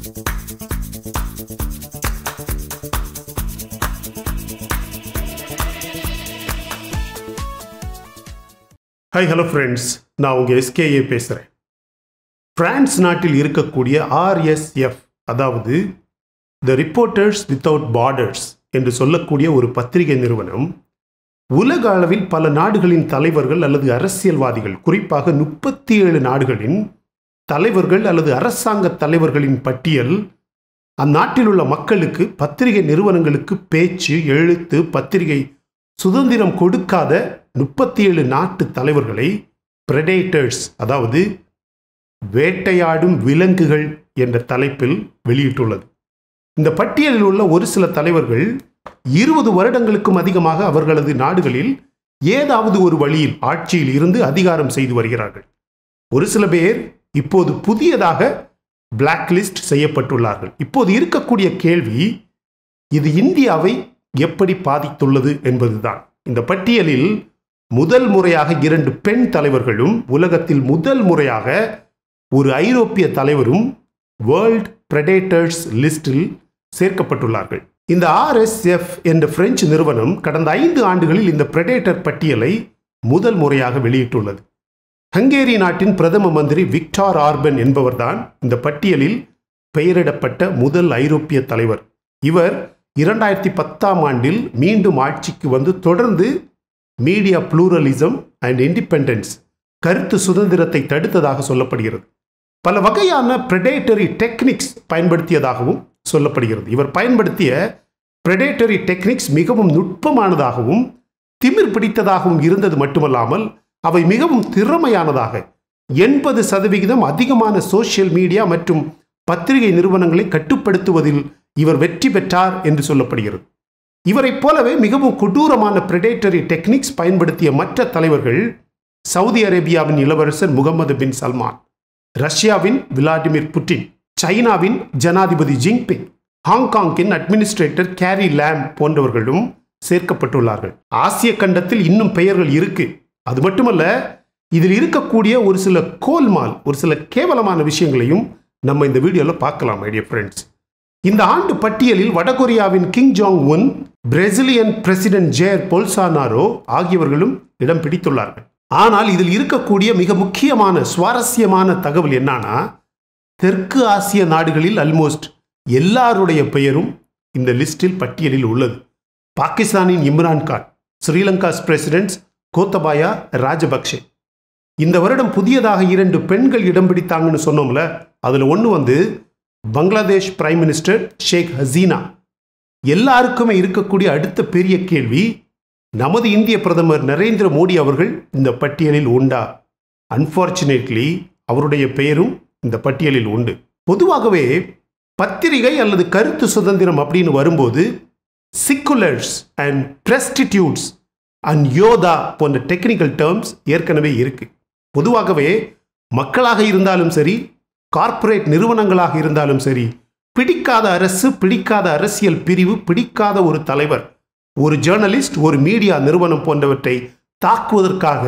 Hi hello friends நான் உங்கள் SKA பேசுகிறேன் பிரான்ஸ் நாட்டில் இருக்கக்கூடிய ஆர்எஸ்எஃப் அதாவது த ரிப்போர்ட்டர்ஸ் வித்தவுட் பார்டர்ஸ் என்று சொல்லக்கூடிய ஒரு பத்திரிகை நிறுவனம் உலக அளவில் பல நாடுகளின் தலைவர்கள் அல்லது அரசியல்வாதிகள் குறிப்பாக முப்பத்தி ஏழு நாடுகளின் தலைவர்கள் அல்லது அரசாங்க தலைவர்களின் பட்டியல் அந்நாட்டில் உள்ள மக்களுக்கு பத்திரிகை நிறுவனங்களுக்கு பேச்சு எழுத்து பத்திரிகை சுதந்திரம் கொடுக்காத முப்பத்தி ஏழு நாட்டு தலைவர்களை பிரெடேட்டர்ஸ் அதாவது வேட்டையாடும் விலங்குகள் என்ற தலைப்பில் வெளியிட்டுள்ளது இந்த பட்டியலில் உள்ள ஒரு சில தலைவர்கள் இருபது வருடங்களுக்கும் அதிகமாக அவர்களது நாடுகளில் ஏதாவது ஒரு வழியில் ஆட்சியில் இருந்து அதிகாரம் செய்து வருகிறார்கள் ஒரு சில பேர் இப்போது புதியதாக பிளாக் லிஸ்ட் செய்யப்பட்டுள்ளார்கள் இப்போது இருக்கக்கூடிய கேள்வி இது இந்தியாவை எப்படி பாதித்துள்ளது என்பதுதான் இந்த பட்டியலில் முதல் முறையாக இரண்டு பெண் தலைவர்களும் உலகத்தில் முதல் முறையாக ஒரு ஐரோப்பிய தலைவரும் வேர்ல்ட் பிரெடேட்டர்ஸ் லிஸ்டில் சேர்க்கப்பட்டுள்ளார்கள் இந்த ஆர்எஸ்எஃப் என்ற பிரெஞ்சு நிறுவனம் கடந்த ஐந்து ஆண்டுகளில் இந்த பிரெடேட்டர் பட்டியலை முதல் முறையாக வெளியிட்டுள்ளது ஹங்கேரி நாட்டின் பிரதம மந்திரி விக்டார் ஆர்பன் என்பவர்தான் இந்த பட்டியலில் பெயரிடப்பட்ட முதல் ஐரோப்பிய தலைவர் இவர் இரண்டாயிரத்தி பத்தாம் ஆண்டில் மீண்டும் ஆட்சிக்கு வந்து தொடர்ந்து மீடியா புளூரலிசம் அண்ட் இண்டிபெண்டன்ஸ் கருத்து சுதந்திரத்தை தடுத்ததாக சொல்லப்படுகிறது பல வகையான பிரெடேட்டரி டெக்னிக்ஸ் பயன்படுத்தியதாகவும் சொல்லப்படுகிறது இவர் பயன்படுத்திய பிரெடேட்டரி டெக்னிக்ஸ் மிகவும் நுட்பமானதாகவும் திமிர் பிடித்ததாகவும் இருந்தது மட்டுமல்லாமல் அவை மிகவும் திறமையானதாக எண்பது சதவிகிதம் அதிகமான சோசியல் மீடியா மற்றும் பத்திரிகை நிறுவனங்களை கட்டுப்படுத்துவதில் இவர் வெற்றி பெற்றார் என்று சொல்லப்படுகிறது இவரைப் போலவே மிகவும் கொடூரமான பிரெடேட்டரி டெக்னிக்ஸ் பயன்படுத்திய மற்ற தலைவர்கள் சவுதி அரேபியாவின் இளவரசர் முகமது பின் சல்மான் ரஷ்யாவின் விளாடிமிர் புட்டின் சைனாவின் ஜனாதிபதி ஜிங்பிங் ஹாங்காங்கின் அட்மினிஸ்ட்ரேட்டர் கேரி லேம் போன்றவர்களும் சேர்க்கப்பட்டுள்ளார்கள் ஆசிய கண்டத்தில் இன்னும் பெயர்கள் இருக்கு அது மட்டுமல்ல இதில் இருக்கக்கூடிய ஒரு சில கோல்மால் ஒரு சில கேவலமான விஷயங்களையும் நம்ம இந்த வீடியோவில் பார்க்கலாம் ஐடியா ஃப்ரெண்ட்ஸ் இந்த ஆண்டு பட்டியலில் வடகொரியாவின் Kim Jong Un Brazilian president Jair Bolsonaro ஆகியவர்களும் இடம் பிடித்துள்ளார்கள் ஆனால் இதில் இருக்கக்கூடிய மிக முக்கியமான சுவாரஸ்யமான தகவல் என்னன்னா தெற்கு ஆசிய நாடுகளில் அல்மோஸ்ட் எல்லாருடைய பெயரும் இந்த லிஸ்டில் பட்டியலில் உள்ளது பாகிஸ்தானின் இம்ரான் கான் ஸ்ரீலங்காஸ் பிரசிடென்ட் கோத்தபாயா ராஜபக்ஷே இந்த வருடம் புதியதாக இரண்டு பெண்கள் இடம் பிடித்தாங்கன்னு சொன்னோம்ல அதில் ஒன்று வந்து பங்களாதேஷ் பிரைம் மினிஸ்டர் ஷேக் ஹசீனா எல்லாருக்குமே இருக்கக்கூடிய அடுத்த பெரிய கேள்வி நமது இந்திய பிரதமர் நரேந்திர மோடி அவர்கள் இந்த பட்டியலில் உண்டா அன்பார்ச்சுனேட்லி அவருடைய பெயரும் இந்த பட்டியலில் உண்டு பொதுவாகவே பத்திரிகை அல்லது கருத்து சுதந்திரம் அப்படின்னு வரும்போது சிக்குலர்ஸ் அண்ட் பிரஸ்டிடியூட்ஸ் அண்ட் யோதா போன்ற டெக்னிக்கல் டேர்ம்ஸ் ஏற்கனவே இருக்கு பொதுவாகவே மக்களாக இருந்தாலும் சரி கார்ப்பரேட் நிறுவனங்களாக இருந்தாலும் சரி பிடிக்காத அரசு பிடிக்காத அரசியல் பிரிவு பிடிக்காத ஒரு தலைவர் ஒரு ஜேர்னலிஸ்ட் ஒரு மீடியா நிறுவனம் போன்றவற்றை தாக்குவதற்காக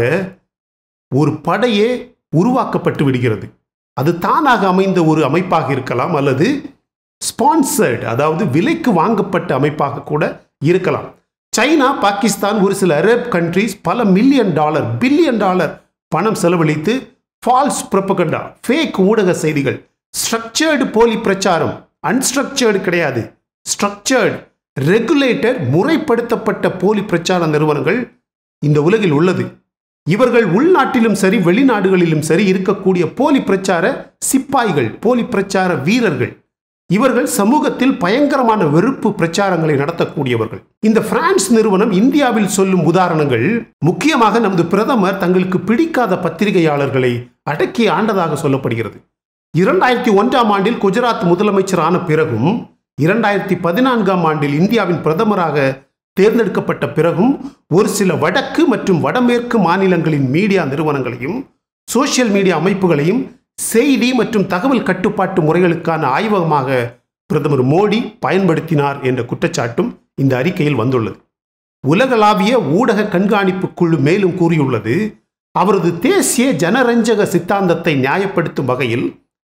ஒரு படையே உருவாக்கப்பட்டு விடுகிறது அது தானாக அமைந்த ஒரு அமைப்பாக இருக்கலாம் அல்லது ஸ்பான்சர்டு அதாவது விலைக்கு வாங்கப்பட்ட அமைப்பாக கூட இருக்கலாம் சைனா பாகிஸ்தான் ஒரு சில அரேப் கண்ட்ரிஸ் பல மில்லியன் டாலர் பில்லியன் டாலர் பணம் செலவழித்து ஃபால்ஸ் ப்ரொபகண்டா ஃபேக் ஊடக செய்திகள் ஸ்ட்ரக்சர்டு போலி பிரச்சாரம் அன்ஸ்ட்ரக்சர்டு கிடையாது ஸ்ட்ரக்சர்டு ரெகுலேட்டர் முறைப்படுத்தப்பட்ட போலி பிரச்சார நிறுவனங்கள் இந்த உலகில் உள்ளது இவர்கள் உள்நாட்டிலும் சரி வெளிநாடுகளிலும் சரி இருக்கக்கூடிய போலி பிரச்சார சிப்பாய்கள் போலி பிரச்சார வீரர்கள் இவர்கள் சமூகத்தில் பயங்கரமான வெறுப்பு பிரச்சாரங்களை நடத்தக்கூடியவர்கள் இந்த பிரான்ஸ் நிறுவனம் இந்தியாவில் சொல்லும் உதாரணங்கள் முக்கியமாக நமது பிரதமர் தங்களுக்கு பிடிக்காத பத்திரிகையாளர்களை அடக்கி ஆண்டதாக சொல்லப்படுகிறது இரண்டாயிரத்தி ஒன்றாம் ஆண்டில் குஜராத் முதலமைச்சரான பிறகும் இரண்டாயிரத்தி பதினான்காம் ஆண்டில் இந்தியாவின் பிரதமராக தேர்ந்தெடுக்கப்பட்ட பிறகும் ஒரு சில வடக்கு மற்றும் வடமேற்கு மாநிலங்களின் மீடியா நிறுவனங்களையும் சோசியல் மீடியா அமைப்புகளையும் செய்தி மற்றும் தகவல் கட்டுப்பாட்டு முறைகளுக்கான ஆய்வகமாக பிரதமர் மோடி பயன்படுத்தினார் என்ற குற்றச்சாட்டும் இந்த அறிக்கையில் வந்துள்ளது உலகளாவிய ஊடக கண்காணிப்பு குழு மேலும் கூறியுள்ளது அவரது தேசிய ஜனரஞ்சக சித்தாந்தத்தை நியாயப்படுத்தும் வகையில்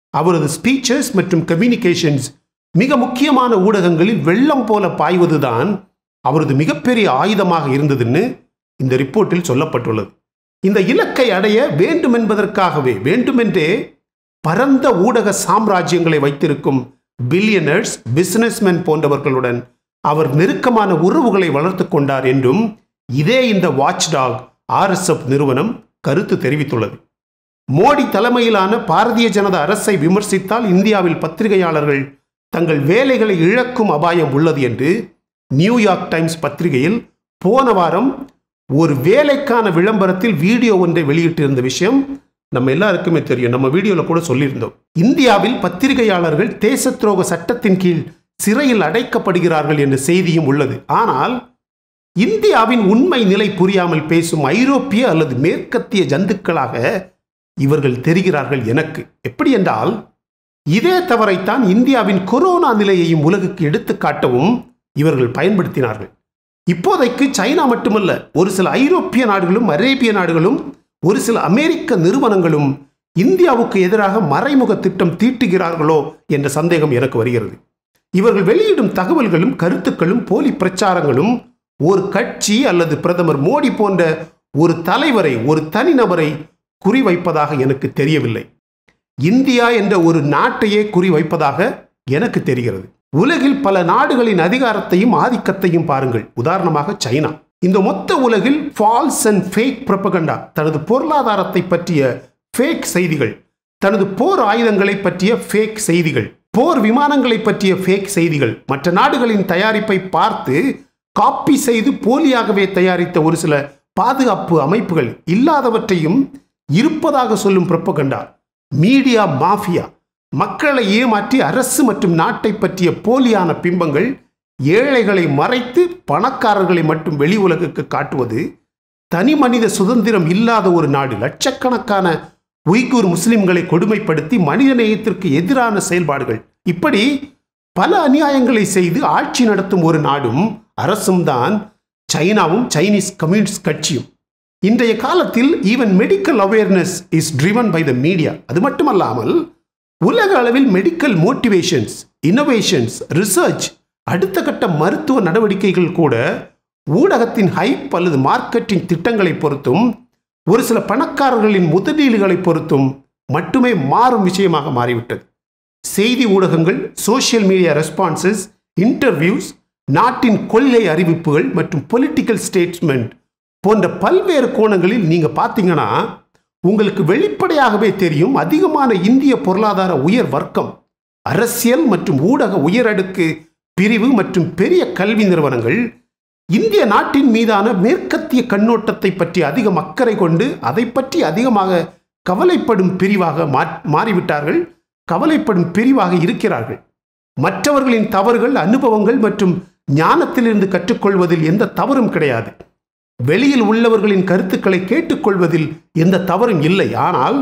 அவரது ஸ்பீச்சஸ் மற்றும் கம்யூனிகேஷன்ஸ் மிக முக்கியமான ஊடகங்களில் வெள்ளம் போல பாய்வதுதான் அவரது மிகப்பெரிய ஆயுதமாக இருந்ததுன்னு இந்த ரிப்போர்ட்டில் சொல்லப்பட்டுள்ளது இந்த இலக்கை அடைய வேண்டும் என்பதற்காகவே வேண்டுமென்றே பரந்த ஊடக சாம்ராஜ்யங்களை வைத்திருக்கும் பில்லியனர்ஸ் பிசினஸ்மென் போன்றவர்களுடன் அவர் நெருக்கமான உறவுகளை வளர்த்து கொண்டார் என்றும் இதே இந்த வாட்ச்டாக் ஆர்எஸ்எஃப் நிறுவனம் கருத்து தெரிவித்துள்ளது மோடி தலைமையிலான பாரதிய ஜனதா அரசை விமர்சித்தால் இந்தியாவில் பத்திரிகையாளர்கள் தங்கள் வேலைகளை இழக்கும் அபாயம் உள்ளது என்று நியூயார்க் டைம்ஸ் பத்திரிகையில் போன வாரம் ஒரு வேலைக்கான விளம்பரத்தில் வீடியோ ஒன்றை வெளியிட்டிருந்த விஷயம் நம்ம எல்லாருக்குமே தெரியும் நம்ம வீடியோவில் கூட சொல்லியிருந்தோம் இந்தியாவில் பத்திரிகையாளர்கள் தேச துரோக சட்டத்தின் கீழ் சிறையில் அடைக்கப்படுகிறார்கள் என்ற செய்தியும் உள்ளது ஆனால் இந்தியாவின் உண்மை நிலை புரியாமல் பேசும் ஐரோப்பிய அல்லது மேற்கத்திய ஜந்துக்களாக இவர்கள் தெரிகிறார்கள் எனக்கு எப்படி என்றால் இதே தவறைத்தான் இந்தியாவின் கொரோனா நிலையையும் உலகுக்கு எடுத்து காட்டவும் இவர்கள் பயன்படுத்தினார்கள் இப்போதைக்கு சைனா மட்டுமல்ல ஒரு சில ஐரோப்பிய நாடுகளும் அரேபிய நாடுகளும் ஒரு சில அமெரிக்க நிறுவனங்களும் இந்தியாவுக்கு எதிராக மறைமுக திட்டம் தீட்டுகிறார்களோ என்ற சந்தேகம் எனக்கு வருகிறது இவர்கள் வெளியிடும் தகவல்களும் கருத்துக்களும் போலி பிரச்சாரங்களும் ஒரு கட்சி அல்லது பிரதமர் மோடி போன்ற ஒரு தலைவரை ஒரு தனிநபரை குறிவைப்பதாக எனக்கு தெரியவில்லை இந்தியா என்ற ஒரு நாட்டையே குறிவைப்பதாக எனக்கு தெரிகிறது உலகில் பல நாடுகளின் அதிகாரத்தையும் ஆதிக்கத்தையும் பாருங்கள் உதாரணமாக சைனா இந்த மொத்த உலகில் ஃபால்ஸ் அண்ட் ஃபேக் ப்ரொபகண்டா தனது பொருளாதாரத்தை பற்றிய ஃபேக் செய்திகள் தனது போர் ஆயுதங்களை பற்றிய ஃபேக் செய்திகள் போர் விமானங்களை பற்றிய ஃபேக் செய்திகள் மற்ற நாடுகளின் தயாரிப்பை பார்த்து காப்பி செய்து போலியாகவே தயாரித்த ஒரு சில பாதுகாப்பு அமைப்புகள் இல்லாதவற்றையும் இருப்பதாக சொல்லும் ப்ரொப்பகண்டா மீடியா மாஃபியா மக்களை ஏமாற்றி அரசு மற்றும் நாட்டை பற்றிய போலியான பிம்பங்கள் ஏழைகளை மறைத்து பணக்காரர்களை மட்டும் வெளி உலகுக்கு காட்டுவது தனி மனித சுதந்திரம் இல்லாத ஒரு நாடு லட்சக்கணக்கான உய்கூர் முஸ்லிம்களை கொடுமைப்படுத்தி மனித நேயத்திற்கு எதிரான செயல்பாடுகள் இப்படி பல அநியாயங்களை செய்து ஆட்சி நடத்தும் ஒரு நாடும் அரசும் தான் சைனாவும் சைனீஸ் கம்யூனிஸ்ட் கட்சியும் இன்றைய காலத்தில் even medical awareness is driven by the media அது மட்டுமல்லாமல் உலக அளவில் மெடிக்கல் மோட்டிவேஷன்ஸ் இன்னோவேஷன்ஸ் ரிசர்ச் அடுத்த கட்ட மருத்துவ நடவடிக்கைகள் கூட ஊடகத்தின் ஹைப் அல்லது மார்க்கெட்டிங் திட்டங்களை பொறுத்தும் ஒரு சில பணக்காரர்களின் முதலீடுகளை பொறுத்தும் மட்டுமே மாறும் விஷயமாக மாறிவிட்டது செய்தி ஊடகங்கள் சோஷியல் மீடியா ரெஸ்பான்சஸ் இன்டர்வியூஸ் நாட்டின் கொள்கை அறிவிப்புகள் மற்றும் பொலிட்டிக்கல் ஸ்டேட்மெண்ட் போன்ற பல்வேறு கோணங்களில் நீங்கள் பார்த்தீங்கன்னா உங்களுக்கு வெளிப்படையாகவே தெரியும் அதிகமான இந்திய பொருளாதார உயர் வர்க்கம் அரசியல் மற்றும் ஊடக உயரடுக்கு பிரிவு மற்றும் பெரிய கல்வி நிறுவனங்கள் இந்திய நாட்டின் மீதான மேற்கத்திய கண்ணோட்டத்தை பற்றி அதிகம் அக்கறை கொண்டு அதை பற்றி அதிகமாக கவலைப்படும் பிரிவாக மாறிவிட்டார்கள் கவலைப்படும் பிரிவாக இருக்கிறார்கள் மற்றவர்களின் தவறுகள் அனுபவங்கள் மற்றும் ஞானத்திலிருந்து கற்றுக்கொள்வதில் எந்த தவறும் கிடையாது வெளியில் உள்ளவர்களின் கருத்துக்களை கேட்டுக்கொள்வதில் எந்த தவறும் இல்லை ஆனால்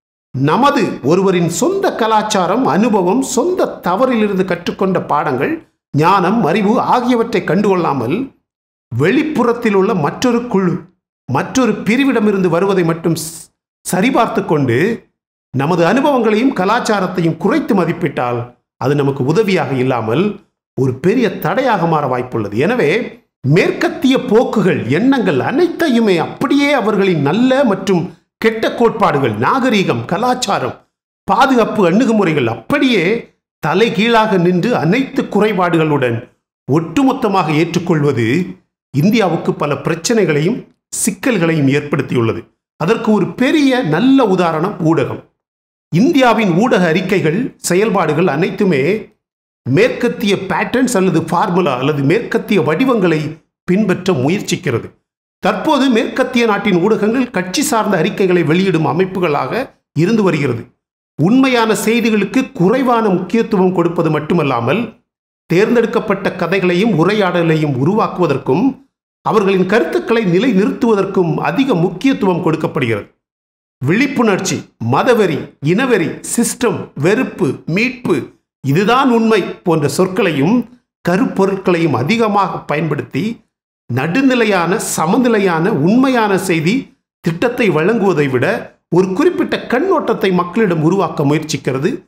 நமது ஒருவரின் சொந்த கலாச்சாரம் அனுபவம் சொந்த தவறிலிருந்து கற்றுக்கொண்ட பாடங்கள் ஞானம் அறிவு ஆகியவற்றை கண்டுகொள்ளாமல் வெளிப்புறத்தில் உள்ள மற்றொரு குழு மற்றொரு பிரிவிடமிருந்து வருவதை மட்டும் சரிபார்த்து கொண்டு நமது அனுபவங்களையும் கலாச்சாரத்தையும் குறைத்து மதிப்பிட்டால் அது நமக்கு உதவியாக இல்லாமல் ஒரு பெரிய தடையாக மாற வாய்ப்புள்ளது எனவே மேற்கத்திய போக்குகள் எண்ணங்கள் அனைத்தையுமே அப்படியே அவர்களின் நல்ல மற்றும் கெட்ட கோட்பாடுகள் நாகரீகம் கலாச்சாரம் பாதுகாப்பு அணுகுமுறைகள் அப்படியே தலைகீழாக நின்று அனைத்து குறைபாடுகளுடன் ஒட்டுமொத்தமாக ஏற்றுக்கொள்வது இந்தியாவுக்கு பல பிரச்சனைகளையும் சிக்கல்களையும் ஏற்படுத்தியுள்ளது அதற்கு ஒரு பெரிய நல்ல உதாரணம் ஊடகம் இந்தியாவின் ஊடக அறிக்கைகள் செயல்பாடுகள் அனைத்துமே மேற்கத்திய பேட்டர்ன்ஸ் அல்லது ஃபார்முலா அல்லது மேற்கத்திய வடிவங்களை பின்பற்ற முயற்சிக்கிறது தற்போது மேற்கத்திய நாட்டின் ஊடகங்கள் கட்சி சார்ந்த அறிக்கைகளை வெளியிடும் அமைப்புகளாக இருந்து வருகிறது உண்மையான செய்திகளுக்கு குறைவான முக்கியத்துவம் கொடுப்பது மட்டுமல்லாமல் தேர்ந்தெடுக்கப்பட்ட கதைகளையும் உரையாடலையும் உருவாக்குவதற்கும் அவர்களின் கருத்துக்களை நிலை நிறுத்துவதற்கும் அதிக முக்கியத்துவம் கொடுக்கப்படுகிறது விழிப்புணர்ச்சி மதவெறி இனவெறி சிஸ்டம் வெறுப்பு மீட்பு இதுதான் உண்மை போன்ற சொற்களையும் கருப்பொருட்களையும் அதிகமாக பயன்படுத்தி நடுநிலையான சமநிலையான உண்மையான செய்தி திட்டத்தை வழங்குவதை விட ஒரு குறிப்பிட்ட கண்ணோட்டத்தை மக்களிடம் உருவாக்க முயற்சிக்கிறது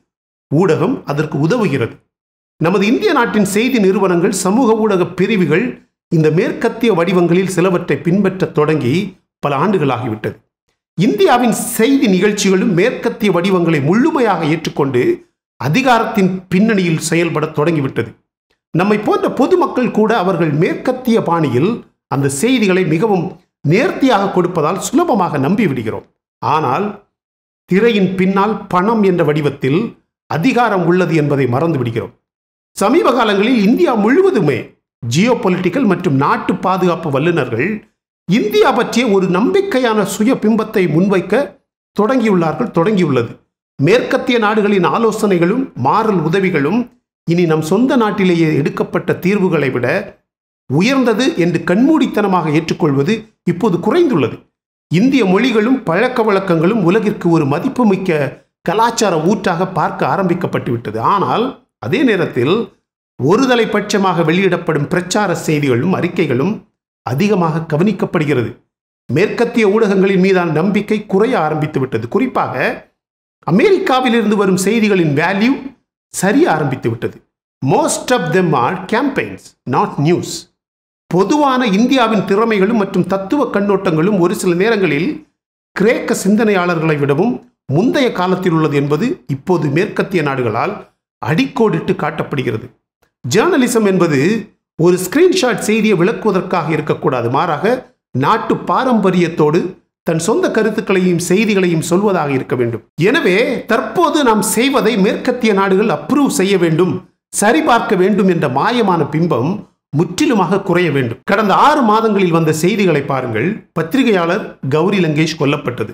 ஊடகம் அதற்கு உதவுகிறது நமது இந்திய நாட்டின் செய்தி நிறுவனங்கள் சமூக ஊடக பிரிவுகள் இந்த மேற்கத்திய வடிவங்களில் சிலவற்றை பின்பற்றத் தொடங்கி பல ஆண்டுகளாகிவிட்டது இந்தியாவின் செய்தி நிகழ்ச்சிகளும் மேற்கத்திய வடிவங்களை முழுமையாக ஏற்றுக்கொண்டு அதிகாரத்தின் பின்னணியில் செயல்பட தொடங்கிவிட்டது நம்மை போன்ற பொதுமக்கள் கூட அவர்கள் மேற்கத்திய பாணியில் அந்த செய்திகளை மிகவும் நேர்த்தியாக கொடுப்பதால் சுலபமாக நம்பிவிடுகிறோம் ஆனால் திரையின் பின்னால் பணம் என்ற வடிவத்தில் அதிகாரம் உள்ளது என்பதை மறந்து விடுகிறோம் சமீப காலங்களில் இந்தியா முழுவதுமே ஜியோ பொலிட்டிக்கல் மற்றும் நாட்டு பாதுகாப்பு வல்லுநர்கள் இந்தியா பற்றிய ஒரு நம்பிக்கையான சுய பிம்பத்தை முன்வைக்க தொடங்கியுள்ளார்கள் தொடங்கியுள்ளது மேற்கத்திய நாடுகளின் ஆலோசனைகளும் மாறல் உதவிகளும் இனி நம் சொந்த நாட்டிலேயே எடுக்கப்பட்ட தீர்வுகளை விட உயர்ந்தது என்று கண்மூடித்தனமாக ஏற்றுக்கொள்வது இப்போது குறைந்துள்ளது இந்திய மொழிகளும் பழக்க வழக்கங்களும் உலகிற்கு ஒரு மதிப்புமிக்க கலாச்சார ஊற்றாக பார்க்க ஆரம்பிக்கப்பட்டு விட்டது ஆனால் அதே நேரத்தில் ஒருதலை பட்சமாக வெளியிடப்படும் பிரச்சார செய்திகளும் அறிக்கைகளும் அதிகமாக கவனிக்கப்படுகிறது மேற்கத்திய ஊடகங்களின் மீதான நம்பிக்கை குறைய ஆரம்பித்து விட்டது குறிப்பாக அமெரிக்காவிலிருந்து வரும் செய்திகளின் வேல்யூ சரிய ஆரம்பித்து விட்டது most of them are campaigns not news பொதுவான இந்தியாவின் திறமைகளும் மற்றும் தத்துவ கண்ணோட்டங்களும் ஒரு சில நேரங்களில் கிரேக்க சிந்தனையாளர்களை விடவும் முந்தைய காலத்தில் உள்ளது என்பது இப்போது மேற்கத்திய நாடுகளால் அடிக்கோடிட்டு காட்டப்படுகிறது ஜேர்னலிசம் என்பது ஒரு ஸ்கிரீன்ஷாட் செய்தியை விளக்குவதற்காக இருக்கக்கூடாது மாறாக நாட்டு பாரம்பரியத்தோடு தன் சொந்த கருத்துக்களையும் செய்திகளையும் சொல்வதாக இருக்க வேண்டும் எனவே தற்போது நாம் செய்வதை மேற்கத்திய நாடுகள் அப்ரூவ் செய்ய வேண்டும் சரிபார்க்க வேண்டும் என்ற மாயமான பிம்பம் முற்றிலுமாக குறைய வேண்டும் கடந்த ஆறு மாதங்களில் வந்த செய்திகளை பாருங்கள் பத்திரிகையாளர் கௌரி லங்கேஷ் கொல்லப்பட்டது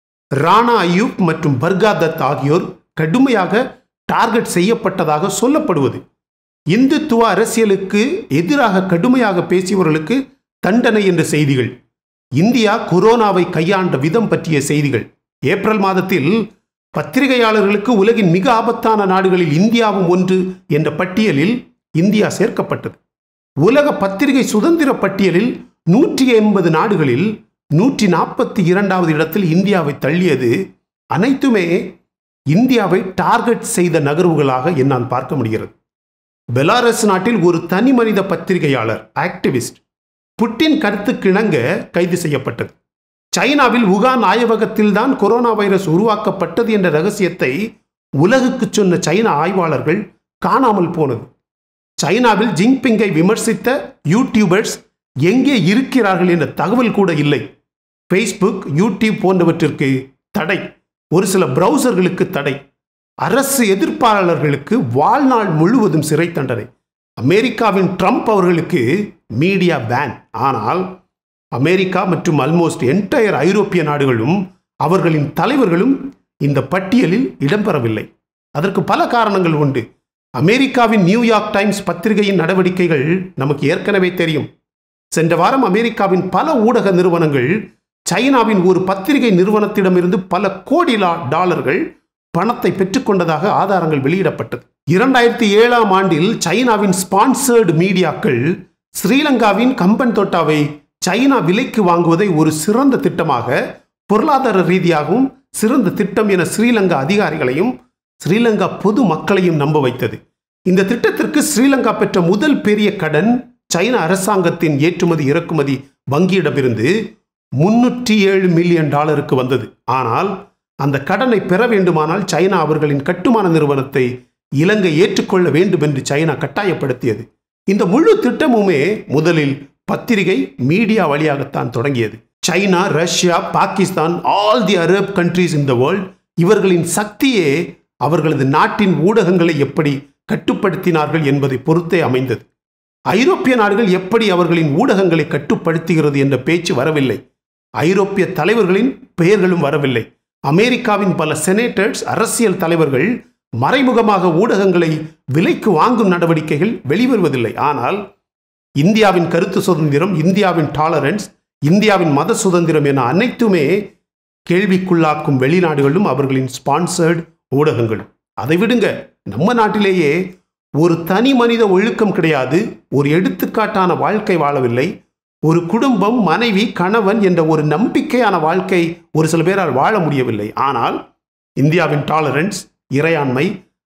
ராணா அயூப் மற்றும் பர்கா தத் ஆகியோர் கடுமையாக டார்கெட் செய்யப்பட்டதாக சொல்லப்படுவது இந்துத்துவ அரசியலுக்கு எதிராக கடுமையாக பேசியவர்களுக்கு தண்டனை என்ற செய்திகள் இந்தியா கொரோனாவை கையாண்ட விதம் பற்றிய செய்திகள் ஏப்ரல் மாதத்தில் பத்திரிகையாளர்களுக்கு உலகின் மிக ஆபத்தான நாடுகளில் இந்தியாவும் ஒன்று என்ற பட்டியலில் இந்தியா சேர்க்கப்பட்டது உலக பத்திரிகை சுதந்திர பட்டியலில் நூற்றி எண்பது நாடுகளில் நூற்றி நாற்பத்தி இரண்டாவது இடத்தில் இந்தியாவை தள்ளியது அனைத்துமே இந்தியாவை டார்கெட் செய்த நகர்வுகளாக என்னால் பார்க்க முடிகிறது பெலாரஸ் நாட்டில் ஒரு தனி மனித பத்திரிகையாளர் ஆக்டிவிஸ்ட் புட்டின் கருத்துக்கிணங்க கைது செய்யப்பட்டது சைனாவில் உகான் ஆய்வகத்தில் தான் கொரோனா வைரஸ் உருவாக்கப்பட்டது என்ற ரகசியத்தை உலகுக்கு சொன்ன சைனா ஆய்வாளர்கள் காணாமல் போனது சைனாவில் ஜிங்பிங்கை விமர்சித்த யூடியூபர்ஸ் எங்கே இருக்கிறார்கள் என்ற தகவல் கூட இல்லை ஃபேஸ்புக் யூடியூப் போன்றவற்றிற்கு தடை ஒரு சில பிரவுசர்களுக்கு தடை அரசு எதிர்ப்பாளர்களுக்கு வாழ்நாள் முழுவதும் சிறை தண்டனை அமெரிக்காவின் ட்ரம்ப் அவர்களுக்கு மீடியா பேன் ஆனால் அமெரிக்கா மற்றும் ஆல்மோஸ்ட் என்டையர் ஐரோப்பிய நாடுகளும் அவர்களின் தலைவர்களும் இந்த பட்டியலில் இடம்பெறவில்லை அதற்கு பல காரணங்கள் உண்டு அமெரிக்காவின் நியூயார்க் டைம்ஸ் பத்திரிகையின் நடவடிக்கைகள் நமக்கு ஏற்கனவே தெரியும் சென்ற வாரம் அமெரிக்காவின் பல ஊடக நிறுவனங்கள் சைனாவின் ஒரு பத்திரிகை நிறுவனத்திடமிருந்து பல கோடி டாலர்கள் பணத்தை பெற்றுக்கொண்டதாக ஆதாரங்கள் வெளியிடப்பட்டது இரண்டாயிரத்தி ஏழாம் ஆண்டில் சைனாவின் ஸ்பான்சர்டு மீடியாக்கள் ஸ்ரீலங்காவின் கம்பன் தோட்டாவை சைனா விலைக்கு வாங்குவதை ஒரு சிறந்த திட்டமாக பொருளாதார ரீதியாகவும் சிறந்த திட்டம் என ஸ்ரீலங்கா அதிகாரிகளையும் ஸ்ரீலங்கா பொது மக்களையும் நம்ப வைத்தது இந்த திட்டத்திற்கு ஸ்ரீலங்கா பெற்ற முதல் பெரிய கடன் சைனா அரசாங்கத்தின் ஏற்றுமதி இறக்குமதி வங்கியிடமிருந்து முன்னூற்றி ஏழு மில்லியன் டாலருக்கு வந்தது ஆனால் அந்த கடனை பெற வேண்டுமானால் சைனா அவர்களின் கட்டுமான நிறுவனத்தை இலங்கை ஏற்றுக்கொள்ள வேண்டும் என்று சைனா கட்டாயப்படுத்தியது இந்த முழு திட்டமுமே முதலில் பத்திரிகை மீடியா வழியாகத்தான் தொடங்கியது China Russia Pakistan all the Arab countries in the world இவர்களின் சக்தியே அவர்களது நாட்டின் ஊடகங்களை எப்படி கட்டுப்படுத்தினார்கள் என்பதை பொறுத்தே அமைந்தது ஐரோப்பிய நாடுகள் எப்படி அவர்களின் ஊடகங்களை கட்டுப்படுத்துகிறது என்ற பேச்சு வரவில்லை ஐரோப்பிய தலைவர்களின் பெயர்களும் வரவில்லை அமெரிக்காவின் பல செனேட்டர்ஸ் அரசியல் தலைவர்கள் மறைமுகமாக ஊடகங்களை விலைக்கு வாங்கும் நடவடிக்கைகள் வெளிவருவதில்லை ஆனால் இந்தியாவின் கருத்து சுதந்திரம் இந்தியாவின் டாலரன்ஸ் இந்தியாவின் மத சுதந்திரம் என அனைத்துமே கேள்விக்குள்ளாக்கும் வெளிநாடுகளும் அவர்களின் ஸ்பான்சர்டு ஊடகங்களும் அதை விடுங்க நம்ம நாட்டிலேயே ஒரு தனி மனித ஒழுக்கம் கிடையாது ஒரு எடுத்துக்காட்டான வாழ்க்கை வாழவில்லை ஒரு குடும்பம் மனைவி கணவன் என்ற ஒரு நம்பிக்கையான வாழ்க்கை ஒரு சில பேரால் வாழ முடியவில்லை ஆனால் இந்தியாவின் டாலரன்ஸ் இறையாண்மை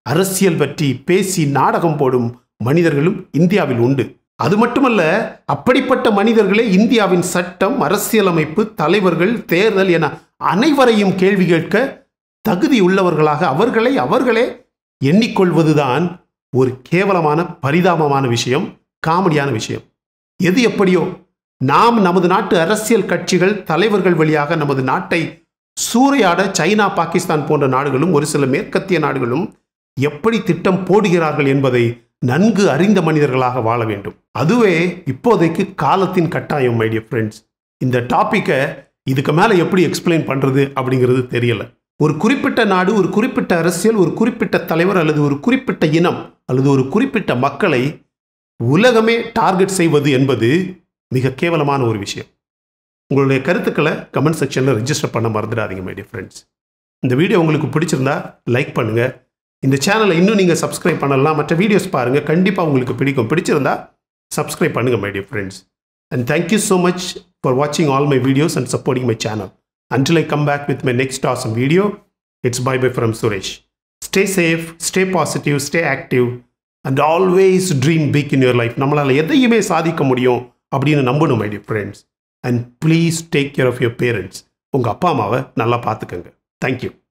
அரசியல் பற்றி பேசி நாடகம் போடும் மனிதர்களும் இந்தியாவில் உண்டு அது மட்டுமல்ல அப்படிப்பட்ட மனிதர்களே இந்தியாவின் சட்டம் அரசியலமைப்பு தலைவர்கள் தேர்தல் என அனைவரையும் கேள்வி கேட்க தகுதி உள்ளவர்களாக அவர்களை அவர்களே எண்ணிக்கொள்வதுதான் ஒரு கேவலமான பரிதாபமான விஷயம் காமெடியான விஷயம் எது எப்படியோ நாம் நமது நாட்டு அரசியல் கட்சிகள் தலைவர்கள் வழியாக நமது நாட்டை சூறையாட சைனா பாகிஸ்தான் போன்ற நாடுகளும் ஒரு சில மேற்கத்திய நாடுகளும் எப்படி திட்டம் போடுகிறார்கள் என்பதை நன்கு அறிந்த மனிதர்களாக வாழ வேண்டும் அதுவே இப்போதைக்கு காலத்தின் கட்டாயம் மை டியர் ஃப்ரெண்ட்ஸ் இந்த டாப்பிக்கை இதுக்கு மேலே எப்படி எக்ஸ்பிளைன் பண்ணுறது அப்படிங்கிறது தெரியல ஒரு குறிப்பிட்ட நாடு ஒரு குறிப்பிட்ட அரசியல் ஒரு குறிப்பிட்ட தலைவர் அல்லது ஒரு குறிப்பிட்ட இனம் அல்லது ஒரு குறிப்பிட்ட மக்களை உலகமே டார்கெட் செய்வது என்பது மிக கேவலமான ஒரு விஷயம் உங்களுடைய கருத்துக்களை கமெண்ட் செக்ஷனில் ரெஜிஸ்டர் பண்ண மறந்துடாதீங்க மை டியர் ஃப்ரெண்ட்ஸ் இந்த வீடியோ உங்களுக்கு பிடிச்சிருந்தா லைக் பண்ணுங்கள் இந்த சேனலை இன்னும் நீங்கள் சப்ஸ்கிரைப் பண்ணலாம் மற்ற வீடியோஸ் பாருங்கள் கண்டிப்பாக உங்களுக்கு பிடிக்கும் பிடிச்சிருந்தா சப்ஸ்கிரைப் பண்ணுங்கள் my dear friends and thank you so much for வாட்சிங் all my videos and supporting my channel until I come back with my next awesome video, it's bye bye from Suresh. Stay safe, stay positive, stay active, and always dream big in your life. நம்மளால் எதையுமே சாதிக்க முடியும் அப்படின்னு நம்பணும் my dear friends and please take care of your parents உங்கள் அப்பா அம்மாவை நல்லா பார்த்துக்கங்க தேங்க்யூ